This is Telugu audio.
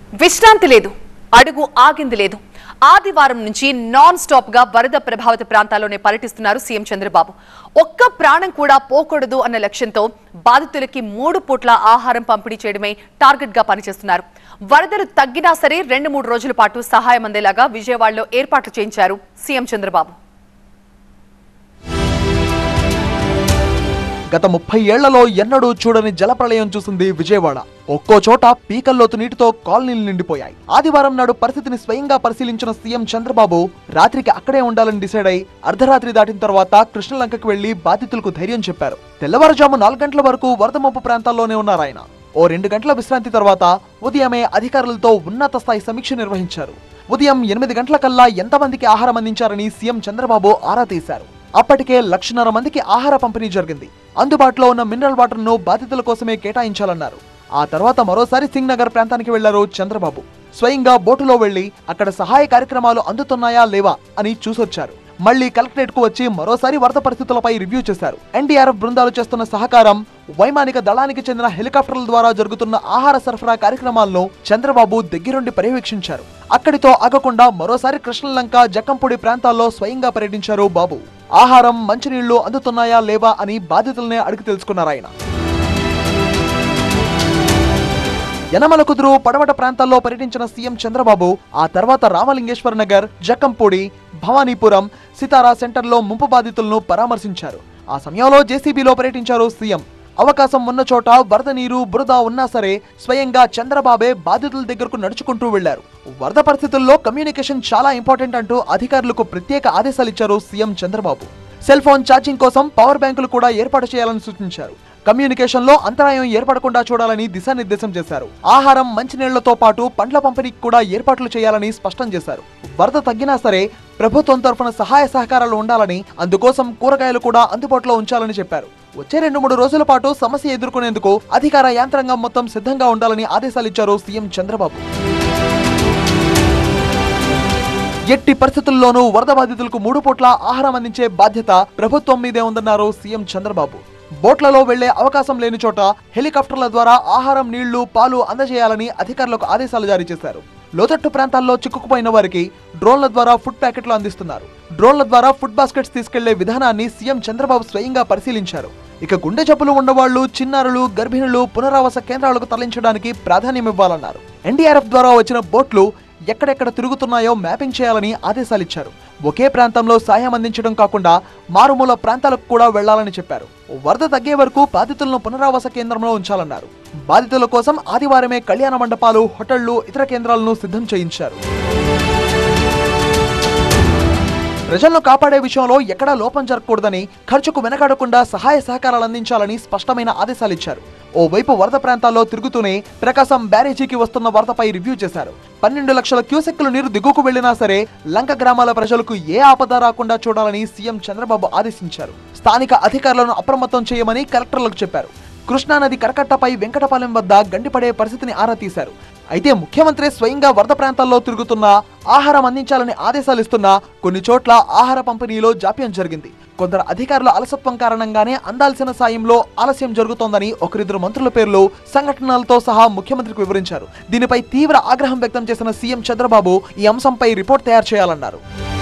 విశ్రాంతి లేదు అడుగు ఆగింది లేదు ఆదివారం నుంచి నాన్ స్టాప్ గా వరద ప్రభావిత ప్రాంతాల్లోనే పర్యటిస్తున్నారు సీఎం చంద్రబాబు ఒక్క ప్రాణం కూడా పోకూడదు అన్న లక్ష్యంతో బాధితులకి మూడు పూట్ల ఆహారం పంపిణీ చేయడమే టార్గెట్ గా పనిచేస్తున్నారు వరదలు తగ్గినా సరే రెండు మూడు రోజుల పాటు సహాయం అందేలాగా విజయవాడలో ఏర్పాట్లు చేయించారు సీఎం చంద్రబాబు గత ముప్పై ఏళ్లలో ఎన్నడూ చూడని జలప్రళయం చూసింది విజయవాడ ఒక్కో చోట పీకల్లోతు నీటితో కాలనీలు నిండిపోయాయి ఆదివారం నాడు పరిస్థితిని స్వయంగా పరిశీలించిన సీఎం చంద్రబాబు రాత్రికి అక్కడే ఉండాలని డిసైడ్ అయి అర్ధరాత్రి దాటిన తర్వాత కృష్ణలంకకు వెళ్లి బాధితులకు ధైర్యం చెప్పారు తెల్లవారుజాము నాలుగు గంటల వరకు వరద ముంపు ప్రాంతాల్లోనే ఉన్నారు ఆయన ఓ రెండు గంటల విశ్రాంతి తర్వాత ఉదయమే అధికారులతో ఉన్నత స్థాయి సమీక్ష నిర్వహించారు ఉదయం ఎనిమిది గంటలకల్లా ఎంతమందికి ఆహారం అందించారని సీఎం చంద్రబాబు ఆరా తీశారు అప్పటికే లక్షన్నర మందికి ఆహార పంపిణీ జరిగింది అందుబాటులో ఉన్న మినరల్ వాటర్ ను బాధితుల కోసమే కేటాయించాలన్నారు ఆ తర్వాత మరోసారి సింగ్ నగర్ ప్రాంతానికి వెళ్లారు చంద్రబాబు స్వయంగా బోటులో వెళ్లి అక్కడ సహాయ కార్యక్రమాలు అందుతున్నాయా లేవా అని చూసొచ్చారు మళ్లీ కలెక్టరేట్ కు వచ్చి మరోసారి వరద పరిస్థితులపై రివ్యూ చేశారు ఎన్డీఆర్ఎఫ్ బృందాలు చేస్తున్న సహకారం వైమానిక దళానికి చెందిన హెలికాప్టర్ల ద్వారా జరుగుతున్న ఆహార సరఫరా కార్యక్రమాలను చంద్రబాబు దగ్గరుండి పర్యవేక్షించారు అక్కడితో ఆగకుండా మరోసారి కృష్ణలంక జక్కంపూడి ప్రాంతాల్లో స్వయంగా పర్యటించారు బాబు ఆహారం మంచినీళ్లు అందుతున్నాయా లేవా అని బాధితులనే అడిగి తెలుసుకున్నారు ఆయన యనమల కుదురు పడమట ప్రాంతాల్లో పర్యటించిన సీఎం చంద్రబాబు ఆ తర్వాత రామలింగేశ్వర నగర్ జక్కంపూడి భవానీపురం సితారా సెంటర్లో ముంపు బాధితులను పరామర్శించారు ఆ సమయంలో జేసీబీలో పర్యటించారు సీఎం అవకాశం ఉన్న చోట వరద నీరు బురద ఉన్నా సరే స్వయంగా చంద్రబాబే బాధితుల దగ్గరకు నడుచుకుంటూ వెళ్లారు వరద పరిస్థితుల్లో కమ్యూనికేషన్ చాలా ఇంపార్టెంట్ అంటూ అధికారులకు ప్రత్యేక ఆదేశాలు ఇచ్చారు CM Chandrababu cell phone charging కోసం పవర్ బ్యాంకులు కూడా ఏర్పాటు చేయాలని సూచించారు కమ్యూనికేషన్ లో అంతరాయం ఏర్పడకుండా చూడాలని దిశానిర్దేశం చేశారు ఆహారం మంచినీళ్లతో పాటు పండ్ల పంపిణీకి కూడా ఏర్పాట్లు చేయాలని స్పష్టం చేశారు వరద తగ్గినా సరే ప్రభుత్వం తరఫున సహాయ సహకారాలు ఉండాలని అందుకోసం కూరగాయలు కూడా అందుబాటులో ఉంచాలని చెప్పారు వచ్చే రెండు మూడు రోజుల పాటు సమస్య ఎదుర్కొనేందుకు అధికార యాంత్రాంగం మొత్తం సిద్ధంగా ఉండాలని ఆదేశాలు ఇచ్చారు సీఎం చంద్రబాబు ఎట్టి పరిస్థితుల్లోనూ వరద బాధితులకు మూడు పూట్ల ఆహారం అందించే బాధ్యత ప్రభుత్వం మీదే ఉందన్నారు సీఎం చంద్రబాబు బోట్లలో వెళ్లే అవకాశం లేని చోట హెలికాప్టర్ల ద్వారా ఆహారం నీళ్లు పాలు అందజేయాలని అధికారులకు ఆదేశాలు జారీ చేశారు లోతట్టు ప్రాంతాల్లో చిక్కుకుపోయిన వారికి డ్రోన్ల ద్వారా ఫుడ్ ప్యాకెట్లు అందిస్తున్నారు డ్రోన్ల ద్వారా ఫుడ్ బాస్కెట్స్ తీసుకెళ్లే విధానాన్ని సీఎం చంద్రబాబు స్వయంగా పరిశీలించారు ఇక గుండె జబ్బులు ఉన్నవాళ్లు చిన్నారులు గర్భిణులు పునరావాస కేంద్రాలకు తరలించడానికి ప్రాధాన్యం ఇవ్వాలన్నారు ఎన్డీఆర్ఎఫ్ ద్వారా వచ్చిన బోట్లు ఎక్కడెక్కడ తిరుగుతున్నాయో మ్యాపింగ్ చేయాలని ఆదేశాలిచ్చారు ఒకే ప్రాంతంలో సాయం అందించడం కాకుండా మారుమూల ప్రాంతాలకు కూడా వెళ్లాలని చెప్పారు వరద తగ్గే వరకు బాధితులను పునరావాస కేంద్రంలో ఉంచాలన్నారు బాధితుల కోసం ఆదివారమే కళ్యాణ మండపాలు హోటళ్లు ఇతర కేంద్రాలను సిద్ధం చేయించారు ప్రజలను కాపాడే విషయంలో ఎక్కడా లోపం జరగకూడదని ఖర్చుకు వెనకాడకుండా సహాయ సహకారాలు అందించాలని స్పష్టమైన ఆదేశాలిచ్చారు ఓవైపు వరద ప్రాంతాల్లో తిరుగుతూనే ప్రకాశం బ్యారేజీకి వస్తున్న వరదపై రివ్యూ చేశారు పన్నెండు లక్షల క్యూసెక్కుల నీరు దిగువకు వెళ్లినా సరే లంక గ్రామాల ప్రజలకు ఏ ఆపద రాకుండా చూడాలని సీఎం చంద్రబాబు ఆదేశించారు స్థానిక అధికారులను అప్రమత్తం చేయమని కలెక్టర్లకు చెప్పారు కృష్ణానది కరకట్టపై వెంకటపాలెం వద్ద గండిపడే పరిస్థితిని ఆరా తీశారు అయితే ముఖ్యమంత్రి స్వయంగా వరద ప్రాంతాల్లో తిరుగుతున్నా ఆహారం అందించాలని ఆదేశాలు ఇస్తున్నా కొన్ని చోట్ల ఆహార పంపిణీలో జాప్యం జరిగింది కొందరు అధికారుల అలసత్వం కారణంగానే అందాల్సిన సాయంలో ఆలస్యం జరుగుతోందని ఒకరిద్దరు మంత్రుల పేర్లు సంఘటనలతో సహా ముఖ్యమంత్రికి వివరించారు దీనిపై తీవ్ర ఆగ్రహం వ్యక్తం చేసిన సీఎం చంద్రబాబు ఈ అంశంపై రిపోర్ట్ తయారు చేయాలన్నారు